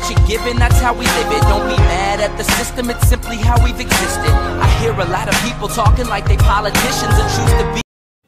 what you're given, that's how we live it. Don't be mad at the system, it's simply how we've existed. I hear a lot of people talking like they politicians and choose to be.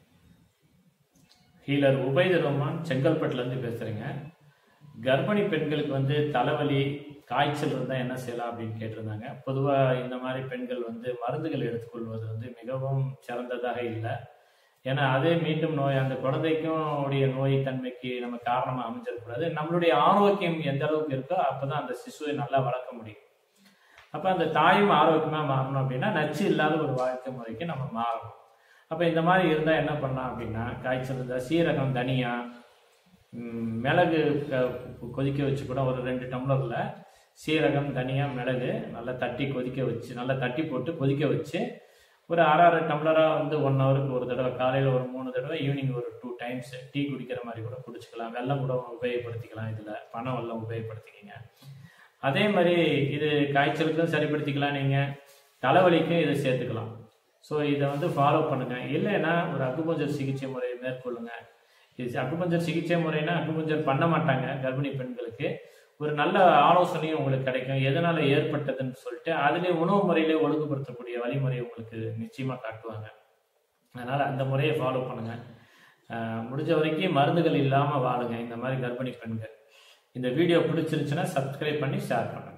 Healer Ubaid Rahman செங்கல்பட்டுலேருந்து பேசுகிறேங்க கர்ப்பிணி பெண்களுக்கு வந்து தலைவலி காய்ச்சல் இருந்தால் என்ன செய்யலாம் அப்படின்னு கேட்டிருந்தாங்க பொதுவாக இந்த மாதிரி பெண்கள் வந்து மருந்துகள் எடுத்துக்கொள்வது வந்து மிகவும் சிறந்ததாக இல்லை ஏன்னா அதே மீண்டும் நோய் அந்த குழந்தைக்கும் உடைய நோய் தன்மைக்கு நம்ம காரணமாக அமைஞ்சிடக்கூடாது நம்மளுடைய ஆரோக்கியம் எந்த அளவுக்கு இருக்கோ அப்போ தான் அந்த சிசுவை நல்லா வளர்க்க முடியும் அப்போ அந்த தாயும் ஆரோக்கியமாக மாறணும் அப்படின்னா நச்சு இல்லாத ஒரு வாழ்க்கை முறைக்கு நம்ம மாறணும் அப்போ இந்த மாதிரி இருந்தால் என்ன பண்ணலாம் அப்படின்னா காய்ச்சல் இருந்தால் சீரகம் தனியா ம், மிளகு க- கொதிக்க வச்சு கூட ஒரு ரெண்டு டம்ளரில் சீரகம் தனியா மிளகு நல்லா தட்டி கொதிக்க வச்சு நல்லா தட்டி போட்டு கொதிக்க வச்சு ஒரு அரை அரை டம்ளராக வந்து ஒன் ஹவருக்கு ஒரு தடவை காலையில் ஒரு மூணு தடவை ஈவினிங் ஒரு டூ டைம்ஸ் டீ குடிக்கிற மாதிரி கூட குடிச்சுக்கலாம் வெல்லம் கூட உபயோகப்படுத்திக்கலாம் இதில் பனை வெல்லம் உபயோகப்படுத்திக்கிங்க அதே மாதிரி இது காய்ச்சலுக்கும் சரிப்படுத்திக்கலாம் நீங்கள் தலைவலிக்கும் இதை சேர்த்துக்கலாம் ஸோ இதை வந்து ஃபாலோ பண்ணுங்க இல்லைன்னா ஒரு அக்குபஞ்சர் சிகிச்சை முறையை மேற்கொள்ளுங்க இது அக்குபஞ்சர் சிகிச்சை முறைனா அக்குபஞ்சர் பண்ண மாட்டாங்க கர்ப்பிணி பெண்களுக்கு ஒரு நல்ல ஆலோசனையும் உங்களுக்கு கிடைக்கும் எதனால ஏற்பட்டதுன்னு சொல்லிட்டு அதிலே உணவு முறையிலே ஒழுங்குபடுத்தக்கூடிய வழிமுறையை உங்களுக்கு நிச்சயமாக காட்டுவாங்க அதனால் அந்த முறையை ஃபாலோ பண்ணுங்க அஹ் முடிஞ்ச வரைக்கும் மருந்துகள் இல்லாமல் வாழுங்க இந்த மாதிரி கர்ப்பிணி பெண்கள் இந்த வீடியோ பிடிச்சிருந்துச்சுன்னா சப்ஸ்கிரைப் பண்ணி ஷேர் பண்ணுங்க